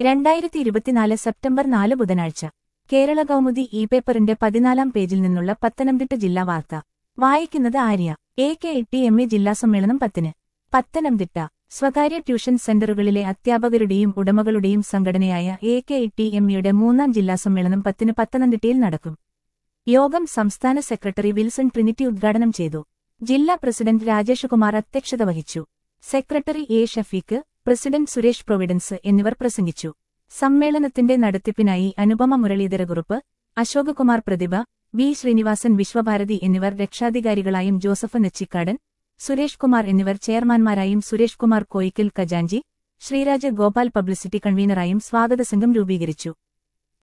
രണ്ടായിരത്തി ഇരുപത്തിനാല് സെപ്റ്റംബർ നാല് ബുധനാഴ്ച കേരള കൗമുദി ഇ പേപ്പറിന്റെ പതിനാലാം പേജിൽ നിന്നുള്ള പത്തനംതിട്ട ജില്ലാ വാർത്ത വായിക്കുന്നത് Arya A K T M A ജില്ലാ സമ്മേളനം പത്തിന് പത്തനംതിട്ട സ്വകാര്യ ട്യൂഷൻ സെന്ററുകളിലെ അധ്യാപകരുടെയും ഉടമകളുടെയും സംഘടനയായ എ കെ ടി എം എയുടെ മൂന്നാം ജില്ലാ സമ്മേളനം പത്തിന് പത്തനംതിട്ടയിൽ നടക്കും യോഗം സംസ്ഥാന സെക്രട്ടറി വിൽസൺ ട്രിനിറ്റി ഉദ്ഘാടനം ചെയ്തു ജില്ലാ പ്രസിഡന്റ് രാജേഷകുമാർ അധ്യക്ഷത വഹിച്ചു secretary A Shafeeq president Suresh Providence എന്നിവർ പ്രസംഗിച്ചു സമ്മേളനത്തിന്റെ നടത്തിപ്പിനായി അനുപമ മുരളീധരകുറുപ്പ് അശോക് കുമാർ പ്രതിഭ വി ശ്രീനിവാസൻ വിശ്വഭാരതി എന്നിവർ രക്ഷാധികാരികളായും ജോസഫ് നെച്ചിക്കാടൻ സുരേഷ് കുമാർ എന്നിവർ ചെയർമാൻമാരായും സുരേഷ് കുമാർ കോയിക്കൽ ഖജാഞ്ചി ശ്രീരാജ് ഗോപാൽ പബ്ലിസിറ്റി കൺവീനറായും സ്വാഗത സംഘം രൂപീകരിച്ചു